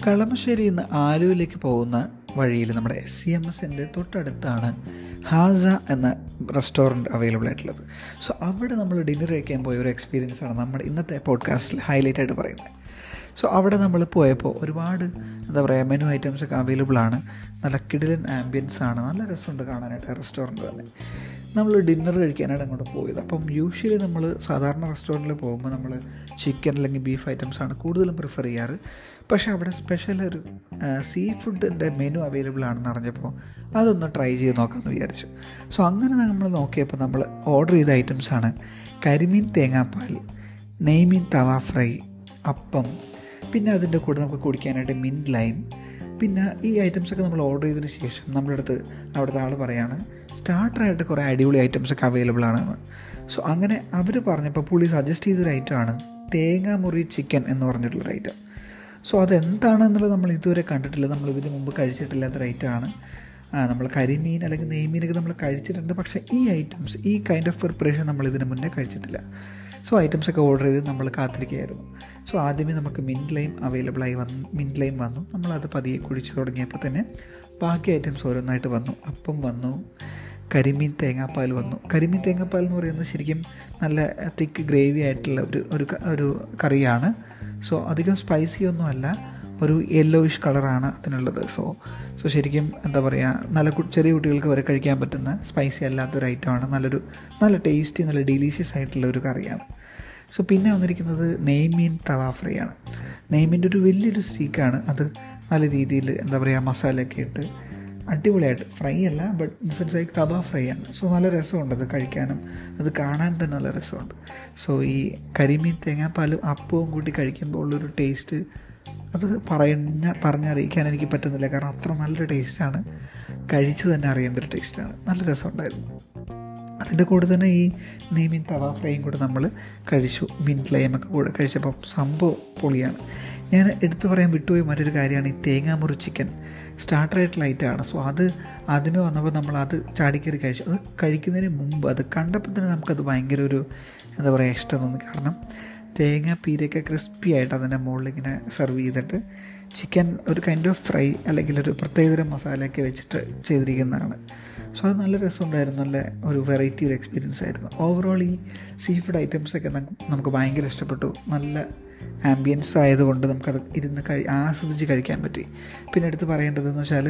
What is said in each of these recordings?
കളമശ്ശേരിയിൽ നിന്ന് ആലുവിലേക്ക് പോകുന്ന വഴിയിൽ നമ്മുടെ എസ് സി എം എസിൻ്റെ തൊട്ടടുത്താണ് ഹാസ എന്ന റെസ്റ്റോറൻറ്റ് അവൈലബിൾ ആയിട്ടുള്ളത് സോ അവിടെ നമ്മൾ ഡിന്നർ കഴിക്കാൻ പോയ ഒരു എക്സ്പീരിയൻസ് ആണ് നമ്മുടെ ഇന്നത്തെ പോഡ്കാസ്റ്റിൽ ഹൈലൈറ്റ് ആയിട്ട് പറയുന്നത് സോ അവിടെ നമ്മൾ പോയപ്പോൾ ഒരുപാട് എന്താ പറയുക മെനു ഐറ്റംസ് ഒക്കെ അവൈലബിൾ ആണ് നല്ല കിടിലൻ ആംബിയൻസ് ആണ് നല്ല രസമുണ്ട് കാണാനായിട്ട് റെസ്റ്റോറൻറ്റ് തന്നെ നമ്മൾ ഡിന്നർ കഴിക്കാനായിട്ട് അങ്ങോട്ട് പോയത് അപ്പം യൂഷ്വലി നമ്മൾ സാധാരണ റെസ്റ്റോറൻറ്റിൽ പോകുമ്പോൾ നമ്മൾ ചിക്കൻ അല്ലെങ്കിൽ ബീഫ് ഐറ്റംസ് ആണ് കൂടുതലും പ്രിഫർ ചെയ്യാറ് പക്ഷേ അവിടെ സ്പെഷ്യൽ ഒരു സീ ഫുഡിൻ്റെ മെനു അവൈലബിൾ ആണെന്ന് അറിഞ്ഞപ്പോൾ അതൊന്ന് ട്രൈ ചെയ്ത് നോക്കാമെന്ന് വിചാരിച്ചു സോ അങ്ങനെ നമ്മൾ നോക്കിയപ്പോൾ നമ്മൾ ഓർഡർ ചെയ്ത ഐറ്റംസാണ് കരിമീൻ തേങ്ങാപ്പാൽ നെയ്മീൻ തവ ഫ്രൈ അപ്പം പിന്നെ അതിൻ്റെ കൂടെ നമുക്ക് കുടിക്കാനായിട്ട് മിൻറ്റ് ലൈം പിന്നെ ഈ ഐറ്റംസൊക്കെ നമ്മൾ ഓർഡർ ചെയ്തതിന് ശേഷം നമ്മുടെ അടുത്ത് അവിടുത്തെ ആൾ പറയാണ് സ്റ്റാർട്ടറായിട്ട് കുറേ അടിപൊളി ഐറ്റംസൊക്കെ അവൈലബിൾ ആണെന്ന് സോ അങ്ങനെ അവർ പറഞ്ഞപ്പോൾ പുള്ളി സജസ്റ്റ് ചെയ്തൊരു ഐറ്റമാണ് തേങ്ങാമുറി ചിക്കൻ എന്ന് പറഞ്ഞിട്ടുള്ളൊരു ഐറ്റം സോ അതെന്താണെന്നുള്ളത് നമ്മൾ ഇതുവരെ കണ്ടിട്ടില്ല നമ്മൾ ഇതിന് മുമ്പ് കഴിച്ചിട്ടില്ലാത്തൊരു ഐറ്റമാണ് നമ്മൾ കരിമീൻ അല്ലെങ്കിൽ നെയ്മീനൊക്കെ നമ്മൾ കഴിച്ചിട്ടുണ്ട് പക്ഷേ ഈ ഐറ്റംസ് ഈ കൈൻഡ് ഓഫ് പ്രിപ്പറേഷൻ നമ്മൾ ഇതിന് മുന്നേ കഴിച്ചിട്ടില്ല സോ ഐറ്റംസ് ഒക്കെ ഓർഡർ ചെയ്ത് നമ്മൾ കാത്തിരിക്കുകയായിരുന്നു സോ ആദ്യമേ നമുക്ക് മിൻറ്റ് ലൈം അവൈലബിൾ ആയി വന്നു മിൻറ്റ് ലൈം വന്നു നമ്മളത് പതിയെ കുഴിച്ച് തുടങ്ങിയപ്പോൾ തന്നെ ബാക്കി ഐറ്റംസ് ഓരോന്നായിട്ട് വന്നു അപ്പം വന്നു കരിമീൻ തേങ്ങാപ്പാൽ വന്നു കരിമീൻ തേങ്ങാപ്പാൽ എന്ന് പറയുന്നത് ശരിക്കും നല്ല തിക്ക് ഗ്രേവി ആയിട്ടുള്ള ഒരു ഒരു ഒരു കറിയാണ് സോ അധികം സ്പൈസി ഒന്നും അല്ല ഒരു യെല്ലോയിഷ് കളറാണ് അതിനുള്ളത് സോ സോ ശരിക്കും എന്താ പറയുക നല്ല ചെറിയ കുട്ടികൾക്ക് വരെ കഴിക്കാൻ പറ്റുന്ന സ്പൈസി അല്ലാത്തൊരു ഐറ്റമാണ് നല്ലൊരു നല്ല ടേസ്റ്റി നല്ല ഡെലീഷ്യസ് ആയിട്ടുള്ള ഒരു കറിയാണ് സോ പിന്നെ വന്നിരിക്കുന്നത് നെയ്മീൻ തവ ഫ്രൈ ആണ് നെയ്മീൻ്റെ ഒരു വലിയൊരു സ്റ്റീക്കാണ് അത് നല്ല രീതിയിൽ എന്താ പറയുക മസാലയൊക്കെ ഇട്ട് അടിപൊളിയായിട്ട് ഫ്രൈ അല്ല but sense like tawa fry ആണ് സോ നല്ല രസമുണ്ട് അത് കഴിക്കാനും അത് കാണാൻ തന്നെ നല്ല രസമുണ്ട് സോ ഈ കരിമീൻ തേങ്ങാപ്പാലും അപ്പവും കൂട്ടി കഴിക്കുമ്പോൾ ഉള്ളൊരു ടേസ്റ്റ് അത് പറഞ്ഞ പറഞ്ഞറിയിക്കാൻ എനിക്ക് പറ്റുന്നില്ല കാരണം അത്ര നല്ലൊരു ടേസ്റ്റാണ് കഴിച്ച് തന്നെ അറിയേണ്ട ഒരു ടേസ്റ്റാണ് നല്ല രസമുണ്ടായിരുന്നു അതിൻ്റെ കൂടെ തന്നെ ഈ നെയ്മീൻ തവ ഫ്രൈയും കൂടെ നമ്മൾ കഴിച്ചു മിൻറ്റ് ലൈമൊക്കെ കൂടെ കഴിച്ചപ്പോൾ സംഭവം പൊളിയാണ് ഞാൻ എടുത്തു പറയാൻ വിട്ടുപോയ മറ്റൊരു കാര്യമാണ് ഈ തേങ്ങാമുറി ചിക്കൻ സ്റ്റാർട്ടറായിട്ടുള്ള ഐറ്റമാണ് സോ അത് ആദ്യമേ വന്നപ്പോൾ നമ്മൾ അത് ചാടിക്കറി കഴിച്ചു അത് കഴിക്കുന്നതിന് മുമ്പ് അത് കണ്ടപ്പോൾ തന്നെ നമുക്കത് ഭയങ്കര ഒരു എന്താ പറയുക ഇഷ്ടം തോന്നി കാരണം തേങ്ങ പീരയൊക്കെ ക്രിസ്പി ആയിട്ട് അതിൻ്റെ മുകളിൽ ഇങ്ങനെ സെർവ് ചെയ്തിട്ട് ചിക്കൻ ഒരു കൈൻഡ് ഓഫ് ഫ്രൈ അല്ലെങ്കിൽ ഒരു പ്രത്യേകതരം മസാലയൊക്കെ വെച്ചിട്ട് ചെയ്തിരിക്കുന്നതാണ് സോ അത് നല്ല രസമുണ്ടായിരുന്നു നല്ല ഒരു വെറൈറ്റി ഒരു എക്സ്പീരിയൻസ് ആയിരുന്നു ഓവറോൾ ഈ സീ ഫുഡ് ഐറ്റംസൊക്കെ നമുക്ക് ഭയങ്കര ഇഷ്ടപ്പെട്ടു നല്ല ആംബിയൻസ് ആയതുകൊണ്ട് നമുക്കത് ഇരുന്ന് കഴി ആസ്വദിച്ച് കഴിക്കാൻ പറ്റി പിന്നെ എടുത്ത് പറയേണ്ടതെന്ന് വെച്ചാൽ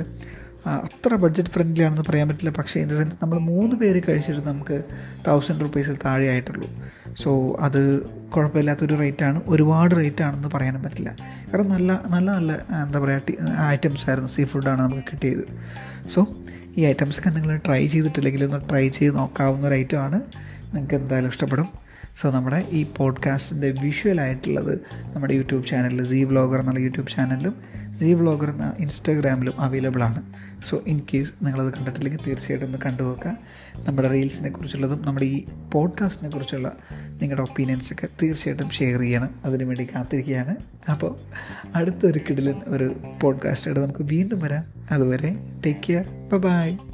അത്ര ബഡ്ജറ്റ് ഫ്രണ്ട്ലി ആണെന്ന് പറയാൻ പറ്റില്ല പക്ഷേ ഇൻ ദ സെൻസ് നമ്മൾ മൂന്ന് പേര് കഴിച്ചിട്ട് നമുക്ക് തൗസൻഡ് റുപ്പീസിൽ താഴെ ആയിട്ടുള്ളൂ സോ അത് കുഴപ്പമില്ലാത്തൊരു റേറ്റാണ് ഒരുപാട് റേറ്റ് ആണെന്ന് പറയാനും പറ്റില്ല കാരണം നല്ല നല്ല നല്ല എന്താ പറയുക ഐറ്റംസ് ആയിരുന്നു സീ ഫുഡാണ് നമുക്ക് കിട്ടിയത് സോ ഈ ഐറ്റംസൊക്കെ നിങ്ങൾ ട്രൈ ചെയ്തിട്ടില്ലെങ്കിൽ ഒന്ന് ട്രൈ ചെയ്ത് നോക്കാവുന്ന ഒരു ഐറ്റമാണ് നിങ്ങൾക്ക് എന്തായാലും ഇഷ്ടപ്പെടും സോ നമ്മുടെ ഈ പോഡ്കാസ്റ്റിൻ്റെ വിഷ്വൽ ആയിട്ടുള്ളത് നമ്മുടെ യൂട്യൂബ് ചാനലിൽ സീ വ്ളോഗർ എന്നുള്ള യൂട്യൂബ് ചാനലിലും സീ വ്ളോഗർ എന്ന ഇൻസ്റ്റാഗ്രാമിലും അവൈലബിൾ ആണ് സോ ഇൻ കേസ് നിങ്ങളത് കണ്ടിട്ടില്ലെങ്കിൽ തീർച്ചയായിട്ടും ഒന്ന് കണ്ടുപോക്കുക നമ്മുടെ റീൽസിനെ കുറിച്ചുള്ളതും നമ്മുടെ ഈ പോഡ്കാസ്റ്റിനെ കുറിച്ചുള്ള നിങ്ങളുടെ ഒപ്പീനിയൻസൊക്കെ തീർച്ചയായിട്ടും ഷെയർ ചെയ്യണം അതിനു വേണ്ടി കാത്തിരിക്കുകയാണ് അപ്പോൾ അടുത്തൊരു കിടിലൻ ഒരു പോഡ്കാസ്റ്റായിട്ട് നമുക്ക് വീണ്ടും വരാം അതുവരെ ടേക്ക് കെയർ ബൈ